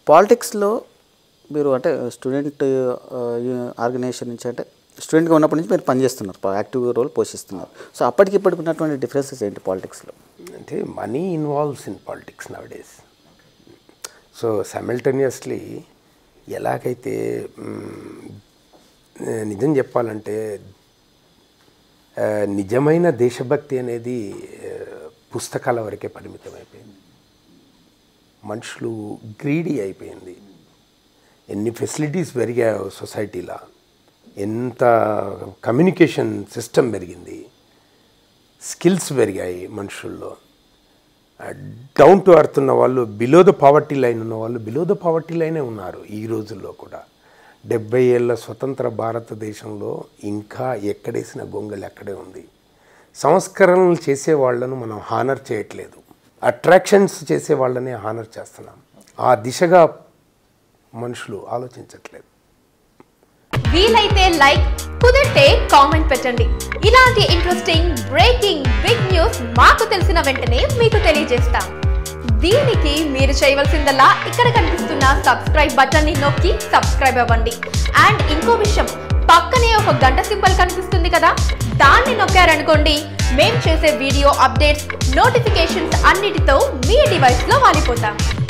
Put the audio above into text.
పాలిటిక్స్లో మీరు అంటే స్టూడెంట్ ఆర్గనైజేషన్ నుంచి అంటే స్టూడెంట్గా ఉన్నప్పటి నుంచి మీరు పనిచేస్తున్నారు యాక్టివ్ రోల్ పోషిస్తున్నారు సో అప్పటికి ఇప్పటికి ఉన్నటువంటి డిఫరెన్సెస్ ఏంటి పాలిటిక్స్లో అంటే money involves in politics nowadays so simultaneously ఎలాగైతే మ్, నిజం చెప్పాలంటే ఆ, నిజమైన దేశభక్తి అనేది ఆ, పుస్తకాల వరకే పరిమితం అయిపోయింది మనుషులు గ్రీడీ అయిపోయింది ఎన్ని ఫెసిలిటీస్ పెరిగాయో సొసైటీలో ఎంత కమ్యూనికేషన్ సిస్టమ్ పెరిగింది స్కిల్స్ పెరిగాయి మనుషుల్లో డౌన్ టు అర్త్ ఉన్న వాళ్ళు బిలో ద పావర్టీ లైన్ ఉన్న వాళ్ళు బిలో ద పావర్టీ లైనే ఉన్నారు ఈ రోజుల్లో కూడా డెబ్బై ఏళ్ళ స్వతంత్ర భారతదేశంలో ఇంకా ఎక్కడేసిన గొంగలి అక్కడే ఉంది సంస్కరణలు చేసే వాళ్ళను మనం హానర్ చేయట్లేదు అట్రాక్షన్స్ చేసే వాళ్ళనే హానర్ చేస్తున్నాం ఆ దిశగా మనుషులు ఆలోచించట్లేదు వీలైతే లైక్ కుదిరితే కామెంట్ పెట్టండి ఇలాంటి ఇంట్రెస్టింగ్ బ్రేకింగ్ బిగ్ న్యూస్ మాకు తెలిసిన వెంటనే మీకు తెలియజేస్తాం దీనికి మీరు చేయవలసిందల్లా ఇక్కడ కనిపిస్తున్న సబ్స్క్రైబ్ బటన్ ని నొక్కి సబ్స్క్రైబ్ అవ్వండి అండ్ ఇంకో విషయం పక్కనే ఒక గంట సింబల్ కనిపిస్తుంది కదా దాన్ని నొక్కారనుకోండి మేం చేసే వీడియో అప్డేట్స్ నోటిఫికేషన్స్ అన్నిటితో మీ డివైస్ లో వాలిపోతాం